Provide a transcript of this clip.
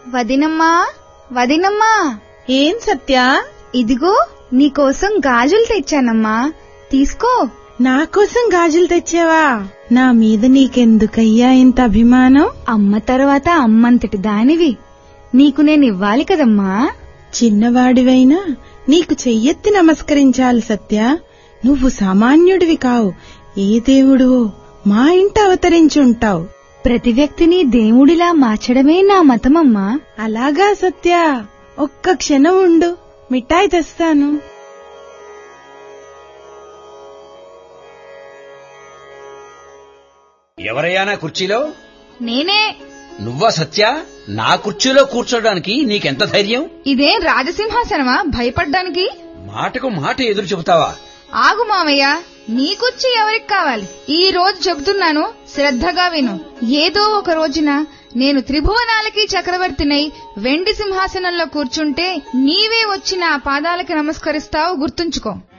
వదినమ్మా వదినమ్మా ఏం సత్య ఇదిగో నీకోసం గాజులు తెచ్చానమ్మా తీసుకో నా కోసం గాజులు తెచ్చావా నా మీద నీకెందుకయ్యా ఇంత అభిమానం అమ్మ తర్వాత అమ్మంతటి దానివి నీకు నేను ఇవ్వాలి కదమ్మా చిన్నవాడివైనా నీకు చెయ్యెత్తి నమస్కరించాలి సత్య నువ్వు సామాన్యుడివి కావు ఏ దేవుడో మా ఇంట అవతరించుంటావు ప్రతి వ్యక్తిని దేవుడిలా మార్చడమే నా మతమమ్మా అలాగా సత్య ఒక్క క్షణం ఉండు మిఠాయి తెస్తాను ఎవరయ్యా నా కుర్చీలో నేనే నువ్వా సత్య నా కుర్చీలో కూర్చోడానికి నీకెంత ధైర్యం ఇదేం రాజసింహాసనమా భయపడ్డానికి మాటకు మాట ఎదురు చెబుతావా ఆగు మామయ్య నీకొచ్చి ఎవరికి కావాలి ఈ రోజు చెబుతున్నాను శ్రద్ధగా విను ఏదో ఒక రోజున నేను త్రిభువనాలకి చక్రవర్తినై వెండి సింహాసనంలో కూర్చుంటే నీవే వచ్చి నా పాదాలకి నమస్కరిస్తావు గుర్తుంచుకో